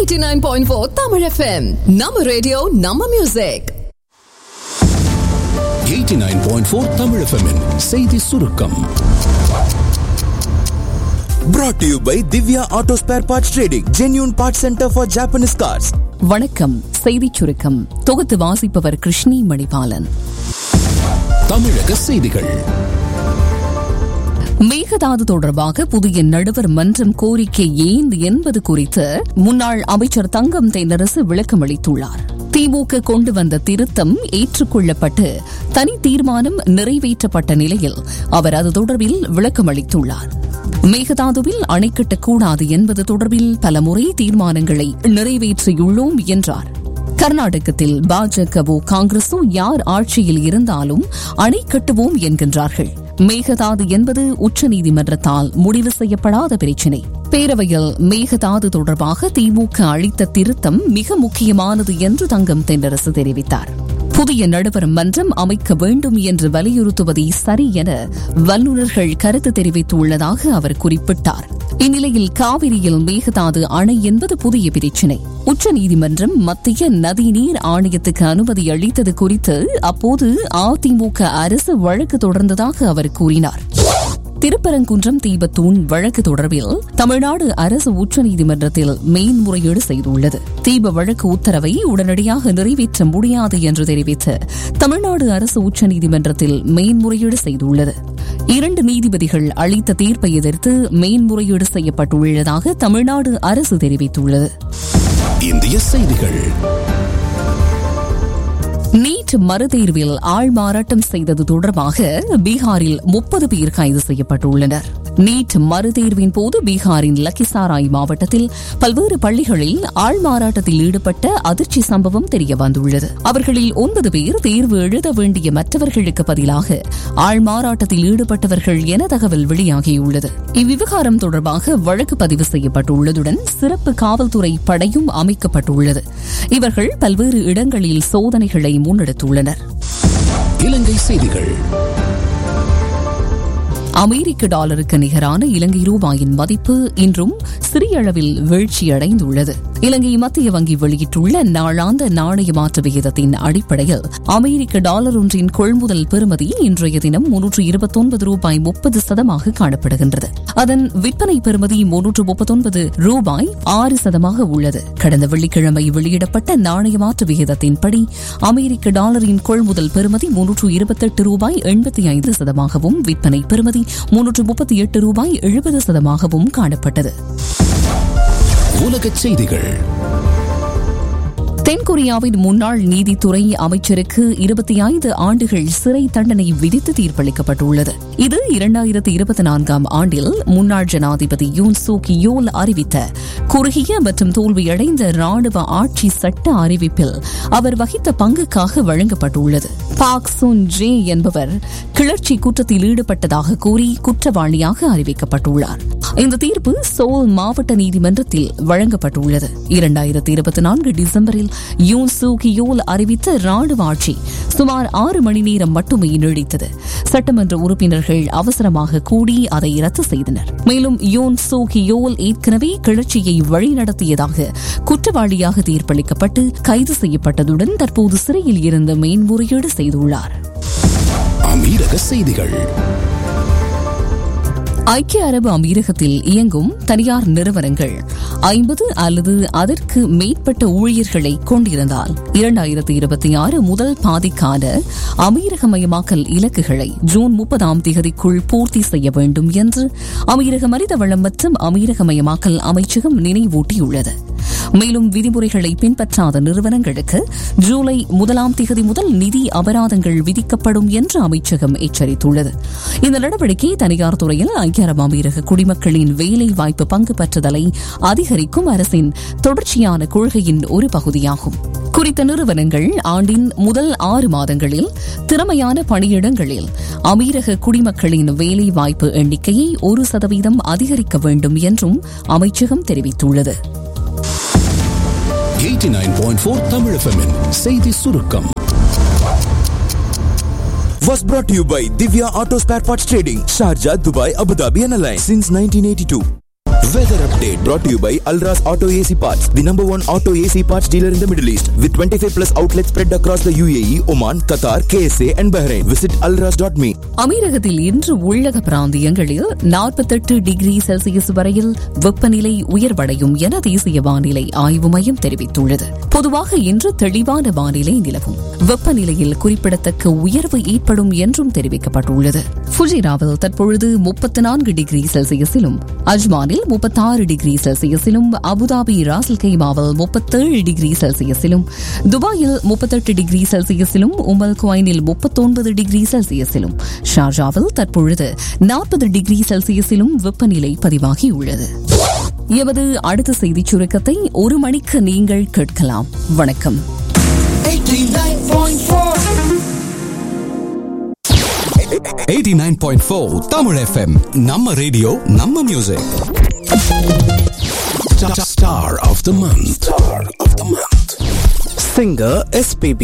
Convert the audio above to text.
89.4 Tamil FM நம்ம radio நம்ம music 89.4 Tamil FM -இன் செய்தி சுருக்கம் Brought to you by Divya Auto Spare Parts Trading, genuine parts center for Japanese cars. வணக்கம் செய்திச் சுருக்கம் தொகுத்து வாசிப்பவர் கிருஷ்ணி மணிபாலன் தமிழக செய்திகள் மேகதாது தொடர்பாக புதிய நடுவர் மன்றம் கோரிக்கை ஏன் என்பது குறித்து முன்னாள் அமைச்சர் தங்கம் தென்னரசு விளக்கமளித்துள்ளார் திமுக கொண்டு வந்த திருத்தம் ஏற்றுக்கொள்ளப்பட்டு தனி தீர்மானம் நிறைவேற்றப்பட்ட நிலையில் அவர் அது தொடர்பில் விளக்கமளித்துள்ளார் மேகதாதுவில் அணை கட்டக்கூடாது என்பது தொடர்பில் பலமுறை தீர்மானங்களை நிறைவேற்றியுள்ளோம் என்றார் கர்நாடகத்தில் பாஜகவோ காங்கிரஸோ யார் ஆட்சியில் இருந்தாலும் அணை கட்டுவோம் என்கின்றார்கள் மேகதாது என்பது உச்சநீதிமன்றத்தால் முடிவு செய்யப்படாத பிரச்சினை பேரவையில் மேகதாது தொடர்பாக திமுக அளித்த திருத்தம் மிக முக்கியமானது என்று தங்கம் தென்னரசு தெரிவித்தார் புதிய நடுவர் மன்றம் அமைக்க வேண்டும் என்று வலியுறுத்துவதே சரி என வல்லுநர்கள் கருத்து தெரிவித்துள்ளதாக அவர் குறிப்பிட்டார் இந்நிலையில் காவிரியில் மேகதாது அணை என்பது புதிய பிரச்சினை உச்சநீதிமன்றம் மத்திய நதிநீர் ஆணையத்துக்கு அனுமதி அளித்தது குறித்து அப்போது அதிமுக அரசு வழக்கு தொடர்ந்ததாக அவர் கூறினார் திருப்பரங்குன்றம் தீபத்தூண் வழக்கு தொடர்பில் தமிழ்நாடு அரசு உச்சநீதிமன்றத்தில் மேன்முறையீடு செய்துள்ளது தீப வழக்கு உத்தரவை உடனடியாக நிறைவேற்ற முடியாது என்று தெரிவித்து தமிழ்நாடு அரசு உச்சநீதிமன்றத்தில் மேன்முறையீடு செய்துள்ளது இரண்டு நீதிபதிகள் அளித்த தீர்ப்பை எதிர்த்து மேன்முறையீடு செய்யப்பட்டுள்ளதாக தமிழ்நாடு அரசு தெரிவித்துள்ளது இந்திய செய்திகள் நீட் மறுதேர்வில் ஆள்மாறாட்டம் செய்தது தொடர்பாக பீகாரில் முப்பது பேர் கைது செய்யப்பட்டுள்ளனர் நீட் மறுதேர்வின் போது பீகாரின் லக்கிசாராய் மாவட்டத்தில் பல்வேறு பள்ளிகளில் ஆள்மாறாட்டத்தில் ஈடுபட்ட அதிர்ச்சி சம்பவம் தெரியவந்துள்ளது அவர்களில் ஒன்பது பேர் தேர்வு எழுத வேண்டிய மற்றவர்களுக்கு பதிலாக ஆள்மாறாட்டத்தில் ஈடுபட்டவர்கள் என தகவல் வெளியாகியுள்ளது இவ்விவகாரம் தொடர்பாக வழக்கு பதிவு செய்யப்பட்டுள்ளதுடன் சிறப்பு காவல்துறை படையும் அமைக்கப்பட்டுள்ளது இவர்கள் பல்வேறு இடங்களில் சோதனைகளை முன்னெடுத்துள்ளனர் இலங்கை செய்திகள் அமெரிக்க டாலருக்கு நிகரான இலங்கை ரூபாயின் மதிப்பு இன்றும் சிறிய அளவில் வீழ்ச்சியடைந்துள்ளது இலங்கை மத்திய வங்கி வெளியிட்டுள்ள நாளாந்த நாணய மாற்று விகிதத்தின் அடிப்படையில் அமெரிக்க டாலர் ஒன்றின் கொள்முதல் பெறுமதி இன்றைய தினம் முன்னூற்று இருபத்தொன்பது ரூபாய் முப்பது சதமாக காணப்படுகின்றது அதன் விற்பனை பெறுமதி முன்னூற்று முப்பத்தொன்பது ரூபாய் ஆறு சதமாக உள்ளது கடந்த வெள்ளிக்கிழமை வெளியிடப்பட்ட நாணய மாற்று விகிதத்தின்படி அமெரிக்க டாலரின் கொள்முதல் பெறுமதி முன்னூற்று இருபத்தெட்டு ரூபாய் எண்பத்தி ஐந்து சதமாகவும் விற்பனை பெறுமதி முன்னூற்று முப்பத்தி எட்டு ரூபாய் எழுபது சதமாகவும் காணப்பட்டது உலகச் செய்திகள் தென்கொரியாவின் முன்னாள் நீதித்துறை அமைச்சருக்கு இருபத்தி ஐந்து ஆண்டுகள் சிறை தண்டனை விதித்து தீர்ப்பளிக்கப்பட்டுள்ளது இது இரண்டாயிரத்தி இருபத்தி நான்காம் ஆண்டில் முன்னாள் ஜனாதிபதி யூன் சூக் யோல் அறிவித்த குறுகிய மற்றும் தோல்வியடைந்த ராணுவ ஆட்சி சட்ட அறிவிப்பில் அவர் வகித்த பங்குக்காக வழங்கப்பட்டுள்ளது பாக் சுன் ஜே என்பவர் கிளர்ச்சி குற்றத்தில் ஈடுபட்டதாக கூறி குற்றவாளியாக அறிவிக்கப்பட்டுள்ளார் இந்த தீர்ப்பு சோல் மாவட்ட நீதிமன்றத்தில் வழங்கப்பட்டுள்ளது இரண்டாயிரத்தி இருபத்தி நான்கு டிசம்பரில் யூன் சூ கியோல் அறிவித்த ராணுவ ஆட்சி சுமார் ஆறு மணி நேரம் மட்டுமே நீடித்தது சட்டமன்ற உறுப்பினர்கள் அவசரமாக கூடி அதை ரத்து செய்தனர் மேலும் யோன் சூ கியோல் ஏற்கனவே கிளர்ச்சியை வழிநடத்தியதாக குற்றவாளியாக தீர்ப்பளிக்கப்பட்டு கைது செய்யப்பட்டதுடன் தற்போது சிறையில் இருந்து மேன்முறையீடு செய்துள்ளார் அமீரக செய்திகள் ஐக்கிய அரபு அமீரகத்தில் இயங்கும் தனியார் நிறுவனங்கள் ஐம்பது அல்லது அதற்கு மேற்பட்ட ஊழியர்களை கொண்டிருந்தால் இரண்டாயிரத்தி இருபத்தி ஆறு முதல் பாதிக்கான அமீரகமயமாக்கல் இலக்குகளை ஜூன் முப்பதாம் தேதிக்குள் பூர்த்தி செய்ய வேண்டும் என்று அமீரக மனித வளம் மற்றும் அமீரகமயமாக்கல் அமைச்சகம் நினைவூட்டியுள்ளது மேலும் விதிமுறைகளை பின்பற்றாத நிறுவனங்களுக்கு ஜூலை முதலாம் தேதி முதல் நிதி அபராதங்கள் விதிக்கப்படும் என்று அமைச்சகம் எச்சரித்துள்ளது இந்த நடவடிக்கை தனியார் துறையில் ஐக்கிய அரபு அமீரக குடிமக்களின் வேலை வாய்ப்பு பங்கு பெற்றுதலை அதிகரிக்கும் அரசின் தொடர்ச்சியான கொள்கையின் ஒரு பகுதியாகும் குறித்த நிறுவனங்கள் ஆண்டின் முதல் ஆறு மாதங்களில் திறமையான பணியிடங்களில் அமீரக குடிமக்களின் வேலை வாய்ப்பு எண்ணிக்கையை ஒரு சதவீதம் அதிகரிக்க வேண்டும் என்றும் அமைச்சகம் தெரிவித்துள்ளது 89.4 Tamil FM -இன் செய்தி சுருக்கம் Was brought to you by Divya Auto Spare Parts Trading, Sharjah, Dubai, Abu Dhabi, and Alliance since 1982. Weather update. Brought to you by Alras Auto AC Parts, the number one auto AC parts dealer in the Middle East, with 25 plus outlets spread across the UAE, Oman, Qatar, KSA, and Bahrain. Visit alras.me. அமீரகத்தில் இன்று உள்ளக பிராந்தியங்களில் நாற்பத்தெட்டு degree Celsius வரையில் வெப்பநிலை உயர்வடையும் என தேசிய வானிலை ஆய்வு மையம் தெரிவித்துள்ளது பொதுவாக இன்று தெளிவான வானிலை நிலவும் வெப்பநிலையில் குறிப்பிடத்தக்க உயர்வு ஏற்படும் என்றும் தெரிவிக்கப்பட்டுள்ளது ஃபுஜிராவில் தற்பொழுது முப்பத்தி நான்கு டிகிரி செல்சியஸிலும் அஜ்மானில் முப்பத்தாறு டிகிரி செல்சியஸிலும் அபுதாபி ராசல் கைமாவில் முப்பத்தேழு டிகிரி செல்சியஸிலும் துபாயில் முப்பத்தெட்டு டிகிரி செல்சியஸிலும் உமல் குவைனில் முப்பத்தொன்பது டிகிரி செல்சியஸிலும் ஷார்ஜாவில் தற்பொழுது நாற்பது டிகிரி செல்சியஸிலும் வெப்பநிலை பதிவாகியுள்ளது எமது அடுத்த செய்திச் சுருக்கத்தை ஒரு மணிக்கு நீங்கள் கேட்கலாம் வணக்கம் 89.4 Tamil FM. நம்ம ரேடியோ நம்ம music Star of the month. Star of the month. Singer SPB.